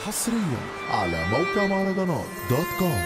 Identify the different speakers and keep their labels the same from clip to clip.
Speaker 1: حصريا على موقع مهرجانات دوت كوم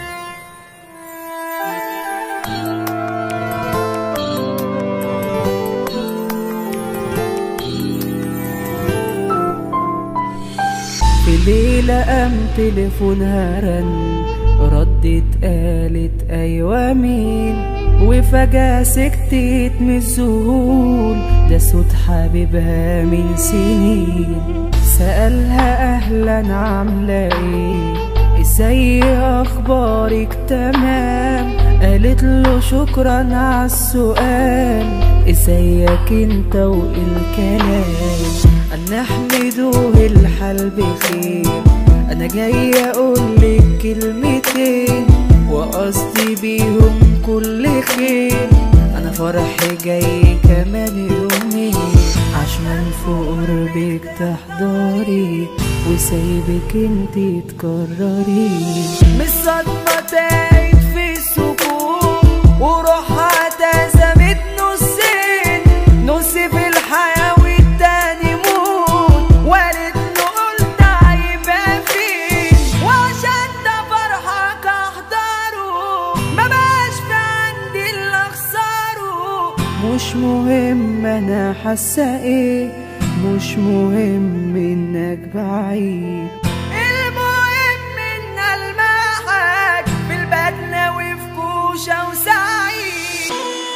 Speaker 2: في ليلة قام تليفونها رن ردت قالت أيوة مين وفجأة سكتت من الذهول ده صوت حبيبها من سنين سألها أهلا عاملة ايه ازاي اخبارك تمام قالت له شكرا على السؤال ازيك انت والكلام ان نحمده الحال بخير انا جاي اقولك كلمتين وقصدي بيهم كل خير انا فرحي جاي كمان يومين عشان في قربك تحضري وسايبك انتي تكرري مش صدمة تايت في السكون وروحها اتقسمت نصين نص في الحياة والتاني موت وقالت له قلت هيبقى فين وعشان ده فرحك احضره ما بقاش في عندي اللي اخسره مش مهم انا حاسه ايه مش مهم انك بعيد المهم ان المحك في البدنة وفي كوشة وسعيد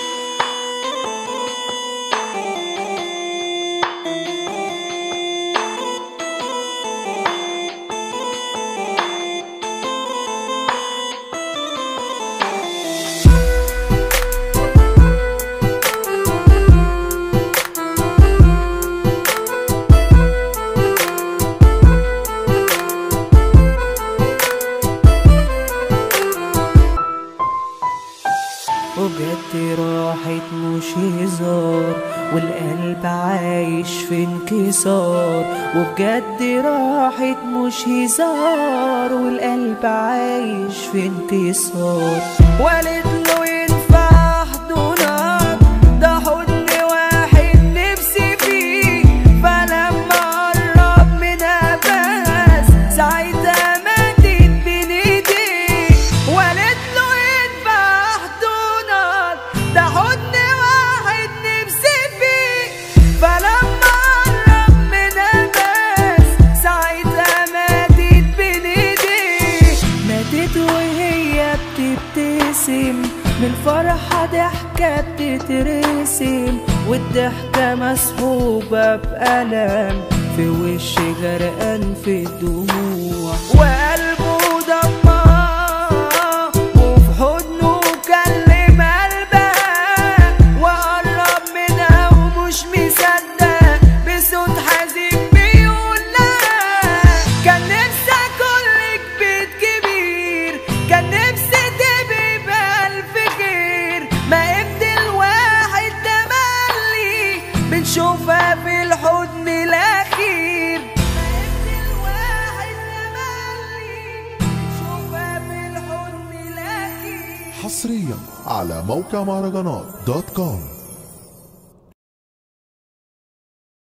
Speaker 2: وبجد راحت مش هزار والقلب عايش في انكسار وبجد راحت مش هزار والقلب عايش في انكسار وقالت له ينفع احضنك ده حضن واحد نفسي فيه فلما قرب منها بس ساعتها ماتت بين ايديه وقالت له ينفع احضنك ده حضن واحد نفسي فيه فلما قرب منها بس ساعتها ماتت بين ايديه ماتت وهي بتبتسم من الفرحة ضحكة بتترسم والضحكة مسحوبة بألم في وش غرقان في الدموع وقلبه دمار وفي حضنه كلم قلبها وقرب منها ومش مصدق بصوت حزين بيقول لها كان نفسي اكلك بيت كبير كان نفسي تبقي بألف خير ما ابن الواحد تملي بنشوفها في الحضن الأخير ما ابن الواحد تملي بنشوفها في الحضن الأخير
Speaker 1: حصريا على موقع مهرجانات دوت كوم